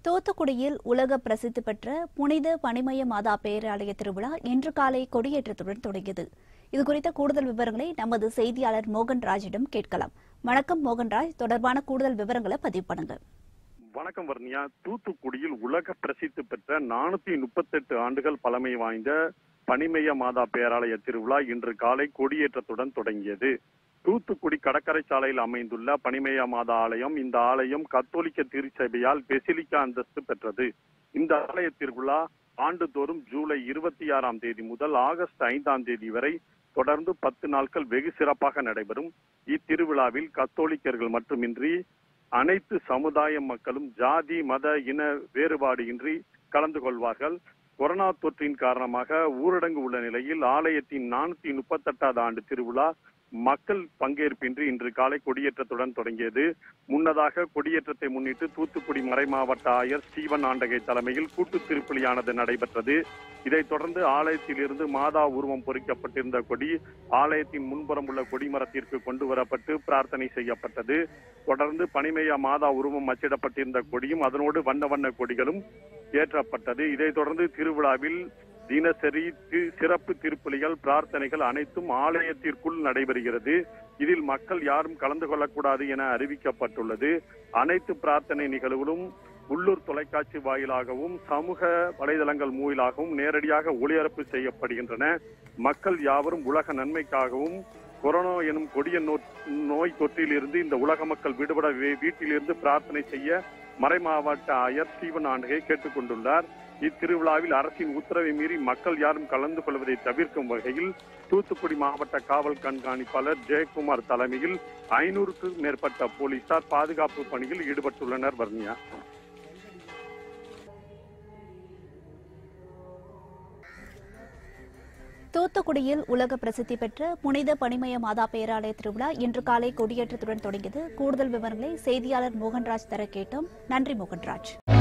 தூத்துக்குடியில் உலக பிரசித்தி பெற்ற புனித பனிமய மாதா பேராலய திருவிழா இன்று காலை கொடியேற்றத்துடன் தொடங்கியது இதுகுறித்த கூடுதல் விவரங்களை நமது செய்தியாளர் மோகன்ராஜிடம் கேட்கலாம் வணக்கம் மோகன்ராஜ் தொடர்பான கூடுதல் விவரங்களை பதிவு பண்ணுங்க வணக்கம் வர்ணியா தூத்துக்குடியில் உலக பிரசித்தி பெற்ற நானூத்தி முப்பத்தெட்டு ஆண்டுகள் பழமை வாய்ந்த பனிமய மாதா பேராலய திருவிழா இன்று காலை கொடியேற்றத்துடன் தொடங்கியது தூத்துக்குடி கடற்கரை சாலையில் அமைந்துள்ள பனிமய மாதா ஆலயம் இந்த ஆலயம் கத்தோலிக்க திருச்சபையால் பெசிலிக்கா அந்தஸ்து பெற்றது இந்த ஆலய திருவிழா ஆண்டுதோறும் ஜூலை இருபத்தி ஆறாம் தேதி முதல் ஆகஸ்ட் ஐந்தாம் தேதி வரை தொடர்ந்து பத்து நாட்கள் வெகு சிறப்பாக நடைபெறும் இத்திருவிழாவில் கத்தோலிக்கர்கள் மட்டுமின்றி அனைத்து சமுதாய மக்களும் ஜாதி மத இன வேறுபாடு இன்றி கலந்து கொள்வார்கள் கொரோனா தொற்றின் காரணமாக ஊரடங்கு உள்ள நிலையில் ஆலயத்தின் நானூத்தி முப்பத்தெட்டாவது ஆண்டு திருவிழா மக்கள் பங்கேற்பின்றி இன்று காலை கொடியேற்றத்துடன் தொடங்கியது முன்னதாக கொடியேற்றத்தை முன்னிட்டு தூத்துக்குடி மறைமாவட்ட ஆயர் ஸ்டீவன் ஆண்டகை தலைமையில் கூட்டு திருப்பலியானது நடைபெற்றது இதைத் தொடர்ந்து ஆலயத்திலிருந்து மாதா உருவம் பொறிக்கப்பட்டிருந்த கொடி ஆலயத்தின் முன்புறம் உள்ள கொடிமரத்திற்கு கொண்டு வரப்பட்டு பிரார்த்தனை செய்யப்பட்டது தொடர்ந்து பனிமய மாதா உருவம் அச்சிடப்பட்டிருந்த கொடியும் அதனோடு வண்ண வண்ண கொடிகளும் ஏற்றப்பட்டது இதைத் தொடர்ந்து திருவிழாவில் தினசரி தி- சிறப்பு திருப்பலிகள் பிரார்த்தனைகள் அனைத்தும் ஆலயத்திற்குள் நடைபெறுகிறது இதில் மக்கள் யாரும் கலந்து கொள்ளக்கூடாது என அறிவிக்கப்பட்டுள்ளது அனைத்து பிரார்த்தனை நிகழ்வுகளும் உள்ளூர் தொலைக்காட்சி வாயிலாகவும் சமூக வலைதளங்கள் மூலமாகவும் நேரடியாக ஒளிபரப்பு செய்யப்படுகின்றன மக்கள் யாவரும் உலக நன்மைக்காகவும் கொரோனா எனும் கொடிய நோ- நோய் தொற்றிலிருந்து இந்த உலக மக்கள் விடுபட வே- வீட்டிலிருந்து பிரார்த்தனை செய்ய மறைமாவட்ட ஆயர் ஸ்டீவன் ஆண்டகை கேட்டுக்கொண்டுள்ளார் இத்திருவிழாவில் அரசின் உத்தரவை மீறி மக்கள் யாரும் கலந்து கொள்வதை தவிர்க்கும் வகையில் தூத்துக்குடி மாவட்ட காவல் கண்காணிப்பாளர் ஜெயக்குமார் தலைமையில் ஐநூறுக்கும் மேற்பட்ட போலீசார் பாதுகாப்பு பணியில் ஈடுபட்டுள்ளனர் வர்ணியா தூத்துக்குடியில் உலக பிரசித்தி பெற்ற புனித பனிமய மாதா பேராலய திருவிழா இன்று காலை கொடியேற்றத்துடன் தொடங்கியது கூடுதல் விவரங்களை செய்தியாளர் மோகன்ராஜ் தர கேட்டோம் நன்றி மோகன்ராஜ்